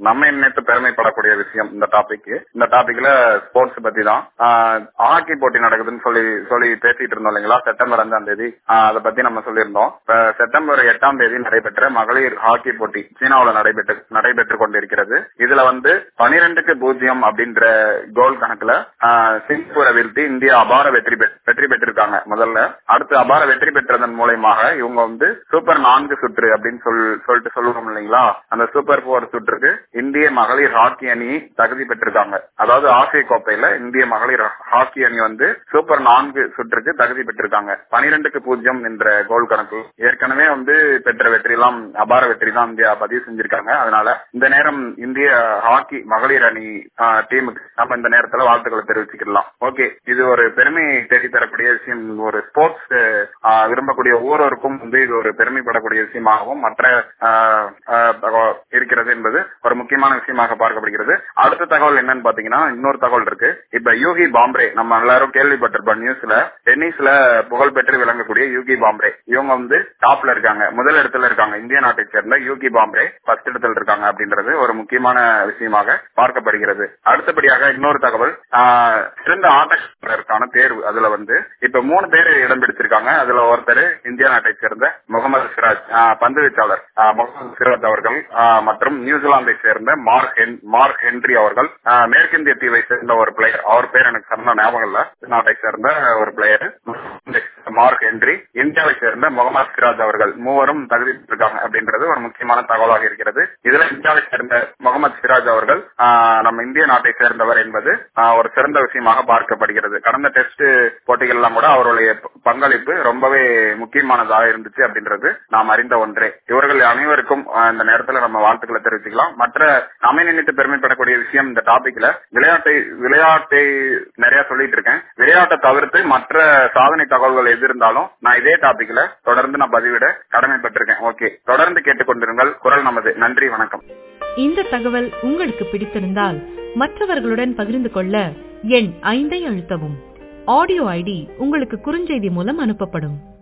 நம்ம நினைத்து பெருமைப்படக்கூடிய விஷயம் இந்த டாபிக் இந்த டாபிக்ல ஸ்போர்ட்ஸ் பத்தி தான் ஹாக்கி போட்டி நடக்குதுன்னு சொல்லி சொல்லி பேசிட்டு இருந்தோம் இல்லைங்களா செப்டம்பர் அஞ்சாம் தேதி ஆஹ் அதை பத்தி நம்ம சொல்லியிருந்தோம் இப்ப செப்டம்பர் எட்டாம் தேதி நடைபெற்ற மகளிர் ஹாக்கி போட்டி சீனாவுல நடைபெற்று நடைபெற்றுக் கொண்டிருக்கிறது இதுல வந்து பனிரெண்டுக்கு பூஜ்ஜியம் அப்படின்ற கோல் கணக்குல ஆஹ் சிங்கப்பூரை வீழ்த்தி இந்தியா அபார வெற்றி பெற்- வெற்றி பெற்றிருக்காங்க முதல்ல அடுத்து அபார வெற்றி பெற்றதன் மூலயமாக இவங்க வந்து சூப்பர் நான்கு சுற்று அப்படின்னு சொல் சொல்லிட்டு சொல்லுவோம் இல்லைங்களா அந்த சூப்பர் போர் சுற்றுக்கு இந்திய மகளிர் ஹாக்கி அணி தகுதி பெற்றிருக்காங்க அதாவது ஆசிய கோப்பையில இந்திய மகளிர் ஹாக்கி அணி வந்து சூப்பர் நான்கு சுற்றுக்கு தகுதி பெற்றிருக்காங்க பனிரெண்டுக்கு பூஜ்ஜியம் என்ற கோல் கணக்கு ஏற்கனவே வந்து பெற்ற வெற்றி எல்லாம் அபார வெற்றி தான் இந்தியா பதிவு செஞ்சிருக்காங்க அதனால இந்த நேரம் இந்திய ஹாக்கி மகளிர் அணி டீமுக்கு நம்ம இந்த நேரத்துல வாழ்த்துக்களை தெரிவிச்சுக்கலாம் ஓகே இது ஒரு பெருமை தேடி தரக்கூடிய விஷயம் ஒரு ஸ்போர்ட்ஸ் விரும்பக்கூடிய ஒவ்வொருவருக்கும் வந்து இது ஒரு பெருமைப்படக்கூடிய விஷயமாகவும் மற்ற ஆஹ், ஆஹ், தகவல் இருக்கிறது என்பது ஒரு முக்கியமான விஷயமாக பார்க்கப்படுகிறது அடுத்த தகவல் என்னன்னு பாத்தீங்கன்னா இன்னொரு தகவல் இருக்கு இப்ப யூகி பாம்ரே நம்ம எல்லாரும் கேள்விப்பட்டிருப்போம் நியூஸ்ல டென்னிஸ்ல புகழ்பெற்று விளங்கக்கூடிய யூகி பாம்ரே இவங்க வந்து டாப்ல இருக்காங்க முதல் இடத்துல இருக்காங்க இந்திய நாட்டை சேர்ந்த யூகி பாம்ரே ஃபர்ஸ்ட் இடத்துல இருக்காங்க அப்படின்றது ஒரு முக்கியமான விஷயமாக பார்க்கப்படுகிறது அடுத்தபடியாக இன்னொரு தகவல் ஆஹ், சிறந்த ஆட்டக்காரருக்கான தேர்வு அதுல வந்து இப்ப மூணு பேர் இடம் பிடிச்சிருக்காங்க அதுல ஒருத்தர் இந்திய நாட்டை சேர்ந்த முகமது சிராஜ் ஆஹ், பந்து வீச்சாளர் ஆஹ், முகமது சிராஜ் அவர்கள் ஆஹ், மற்றும் நியூசிலாந்தை சேர்ந்த மார்க் ஹென் மார்க் ஹென்றி அவர்கள் ஆஹ், மேற்கிந்திய தீவை சேர்ந்த ஒரு பிளேயர் அவர் பேர் எனக்கு சொன்ன ஞாபகம் இல்ல நாட்டை சேர்ந்த ஒரு பிளேயர் மார்க் ஹென்றி இந்தியாவை சேர்ந்த முகமது சிராஜ் அவர்கள் மூவரும் தகுதி பெற்றிருக்காங்க அப்படின்றது ஒரு முக்கியமான தகவலாக இருக்கிறது இதுல இந்தியாவை சேர்ந்த முகமது சிராஜ் அவர்கள் ஆஹ், நம்ம இந்திய நாட்டை சேர்ந்தவர் என்பது ஆஹ், ஒரு சிறந்த விஷயமாக பார்க்கப்படுகிறது கடந்த டெஸ்ட் போட்டிகள்லாம் கூட அவருடைய ப- பங்களிப்பு ரொம்பவே முக்கியமானதாக இருந்துச்சு அப்படின்றது நாம் அறிந்த ஒன்றே இவர்கள் அனைவருக்கும் ஆஹ், இந்த நேரத்துல நம்ம வாழ்த்துக்களை தெரிவிச்சுக்கலாம் மற்ற நம்மை நினைத்து பெருமைப்படக்கூடிய விஷயம் இந்த டாபிக்ல விளையாட்டை விளையாட்டை நிறைய சொல்லிட்டு இருக்கேன் விளையாட்டை தவிர்த்து மற்ற சாதனை தகவல்கள் எது இருந்தாலும் நான் இதே டாபிக்ல தொடர்ந்து நான் பதிவிட கடமைப்பட்டிருக்கேன் ஓகே தொடர்ந்து கேட்டுக்கொண்டிருங்கள் குரல் நமது நன்றி வணக்கம் இந்த தகவல் உங்களுக்கு பிடித்திருந்தால் மற்றவர்களுடன் பகிர்ந்து கொள்ள எண் ஐந்தை அழுத்தவும் ஆடியோ ஐடி உங்களுக்கு குறுஞ்செய்தி மூலம் அனுப்பப்படும்